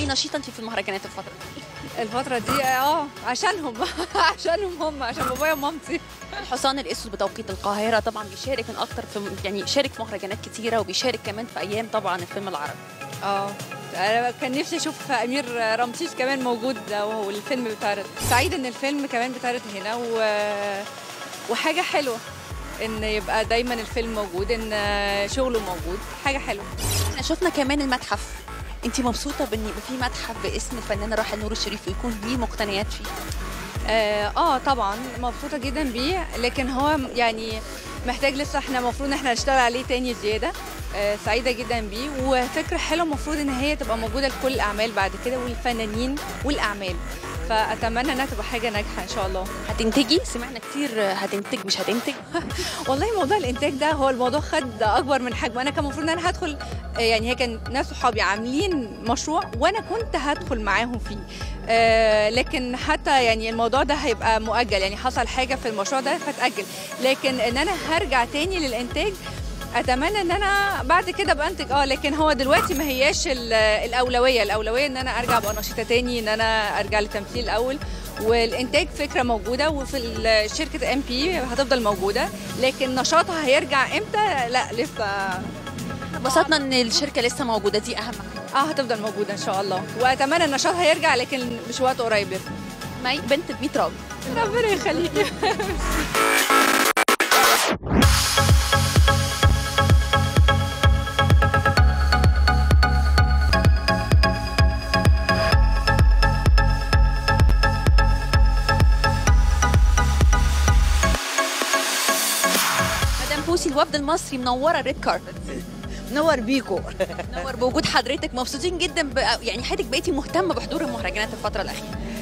اي نشيطه انت في المهرجانات الفتره دي الفترة دي اه عشانهم عشانهم هم عشان بابايا ومامتي الحصان الاسود بتوقيت القاهره طبعا بيشارك من اكتر في يعني شارك في مهرجانات كتيره وبيشارك كمان في ايام طبعا الفيلم العربي اه انا كان نفسي اشوف امير رمسيس كمان موجود وهو الفيلم بيتعرض سعيد ان الفيلم كمان بيتعرض هنا و... وحاجة حلوة ان يبقى دايما الفيلم موجود ان شغله موجود حاجة حلوة احنا شفنا كمان المتحف انت مبسوطه بان يبقى في متحف باسم الفنانه راحل نور الشريف ويكون ليه مقتنيات فيه اه آه، طبعا مبسوطة جدا بيه لكن هو يعني محتاج لسه احنا المفروض ان احنا نشتغل عليه تاني زيادة آه سعيدة جدا بيه وفكرة حلوة المفروض ان هي تبقى موجودة لكل الاعمال بعد كده والفنانين والاعمال فاتمنى انها تبقى حاجة ناجحة ان شاء الله هتنتجي سمعنا كتير هتنتج مش هتنتج والله موضوع الانتاج ده هو الموضوع خد اكبر من حجمه انا كان المفروض ان انا هدخل يعني هي كان ناس صحابي عاملين مشروع وانا كنت هدخل معاهم فيه آه، لكن حتى يعني الموضوع ده هيبقى مؤجل يعني حصل حاجه في المشروع ده فتاجل لكن ان انا هرجع تاني للانتاج اتمنى ان انا بعد كده ابقى انتج اه لكن هو دلوقتي ما هياش ال- الاولويه الاولويه ان انا ارجع ابقى نشيطه تاني ان انا ارجع للتمثيل الاول والانتاج فكره موجوده وفي ال- شركه ام بي هتفضل موجوده لكن نشاطها هيرجع امتى لا لسه انبسطنا ان الشركه لسه موجوده دي اهم حاجه اه هتفضل موجوده ان شاء الله واتمنى النشاط هيرجع لكن مش وقت قريب لسه مي بنت ب 100 راجل ربنا يخليكي مدام بوسي الوفد المصري منوره الريد كاربت نور بيكو منور بوجود حضرتك مبسوطين جدا ب... يعني حضرتك بقيتي مهتمه بحضور المهرجانات الفتره الاخيره